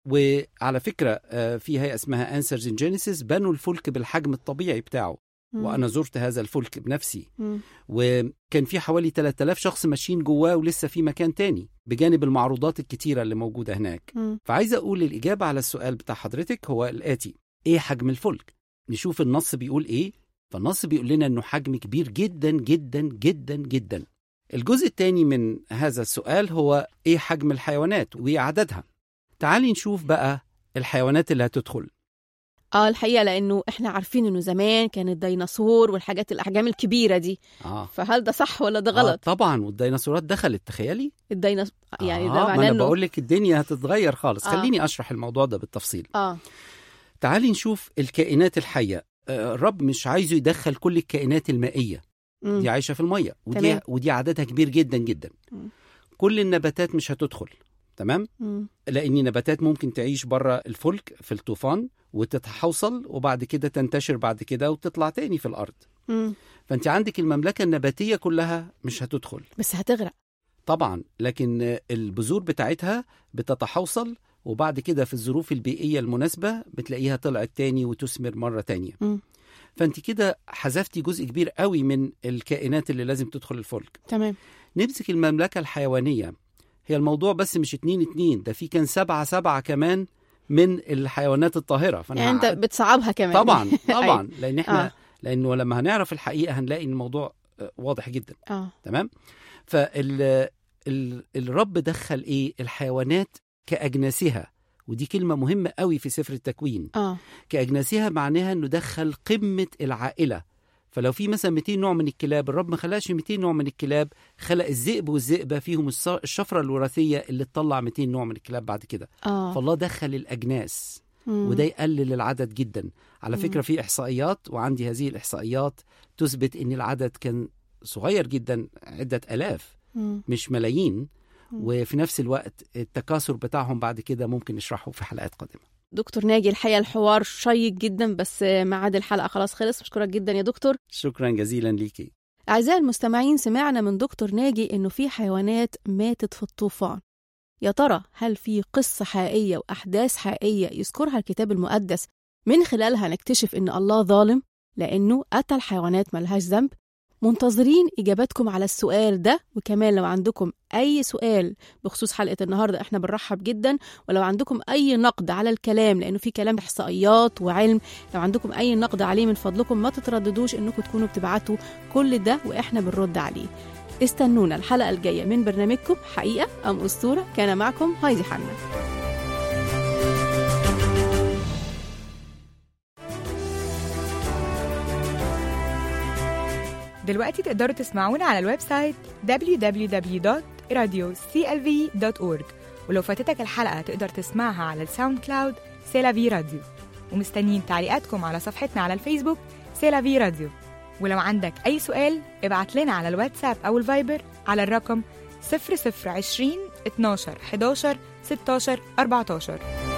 وعلى فكرة آه، في هيئة اسمها أنسرز إن جينيسيس بنوا الفلك بالحجم الطبيعي بتاعه مم. وأنا زرت هذا الفلك بنفسي مم. وكان في حوالي 3000 شخص ماشيين جواه ولسه في مكان تاني بجانب المعروضات الكتيرة اللي موجودة هناك مم. فعايز أقول الإجابة على السؤال بتاع حضرتك هو الآتي إيه حجم الفلك؟ نشوف النص بيقول إيه فالنص بيقول لنا إنه حجم كبير جدا جدا جدا جدا الجزء الثاني من هذا السؤال هو إيه حجم الحيوانات وإيه عددها تعالي نشوف بقى الحيوانات اللي هتدخل اه الحقيقه لانه احنا عارفين انه زمان كان الديناصور والحاجات الاحجام الكبيره دي آه. فهل ده صح ولا ده آه غلط طبعا والديناصورات دخلت تخيلي الديناصور يعني آه ده ما معناه أنا انه بقول لك الدنيا هتتغير خالص آه. خليني أشرح الموضوع ده بالتفصيل اه تعالي نشوف الكائنات الحية آه، الرب مش عايزه يدخل كل الكائنات المائية مم. دي عايشة في المية ودي, تمام. ودي عددها كبير جدا جدا مم. كل النباتات مش هتدخل تمام مم. لأن النباتات ممكن تعيش بره الفلك في الطوفان وتتحوصل وبعد كده تنتشر بعد كده وتطلع تاني في الأرض مم. فأنت عندك المملكة النباتية كلها مش هتدخل بس هتغرق طبعا لكن آه، البذور بتاعتها بتتحوصل وبعد كده في الظروف البيئية المناسبة بتلاقيها طلعت تاني وتثمر مرة تانية مم. فانت كده حذفتي جزء كبير قوي من الكائنات اللي لازم تدخل الفلك تمام نمسك المملكة الحيوانية هي الموضوع بس مش اتنين اتنين ده في كان سبعة سبعة كمان من الحيوانات الطاهرة فأنا يعني انت هعد- بتصعبها كمان طبعا طبعا أيوة. لأن احنا آه. لأنه لما هنعرف الحقيقة هنلاقي إن الموضوع آه، واضح جدا اه تمام فال ال- الرب دخل ايه الحيوانات كأجناسها ودي كلمة مهمة قوي في سفر التكوين اه كأجناسها معناها انه دخل قمة العائلة فلو في مثلا 200 نوع من الكلاب الرب ما خلقش 200 نوع من الكلاب خلق الذئب والذئبة فيهم الص- الشفرة الوراثية اللي تطلع 200 نوع من الكلاب بعد كده اه فالله دخل الأجناس مم. وده يقلل العدد جدا على مم. فكرة في إحصائيات وعندي هذه الإحصائيات تثبت ان العدد كان صغير جدا عدة ألاف مم. مش ملايين مم. وفي نفس الوقت التكاثر بتاعهم بعد كده ممكن نشرحه في حلقات قادمة دكتور ناجي الحقيقه الحوار شيق جدا بس ميعاد الحلقه خلاص خلص بشكرك جدا يا دكتور شكرا جزيلا ليكي أعزائي المستمعين سمعنا من دكتور ناجي إنه في حيوانات ماتت في الطوفان يا ترى هل في قصة حقيقية وأحداث حقيقية يذكرها الكتاب المقدس من خلالها نكتشف إن الله ظالم لأنه قتل حيوانات ملهاش ذنب منتظرين إجاباتكم على السؤال ده وكمان لو عندكم أي سؤال بخصوص حلقة النهاردة إحنا بنرحب جدا ولو عندكم أي نقد على الكلام لأنه في كلام إحصائيات وعلم لو عندكم أي نقد عليه من فضلكم ما تترددوش إنكم تكونوا بتبعتوا كل ده وإحنا بنرد عليه استنونا الحلقة الجاية من برنامجكم حقيقة أم أسطورة كان معكم هايدي حنا دلوقتي تقدروا تسمعونا على الويب سايت www.radioclv.org ولو فاتتك الحلقة تقدر تسمعها على الساوند كلاود سيلافي راديو ومستنيين تعليقاتكم على صفحتنا على الفيسبوك سيلافي راديو ولو عندك أي سؤال ابعت لنا على الواتساب أو الفايبر على الرقم 0020 12 11 16 14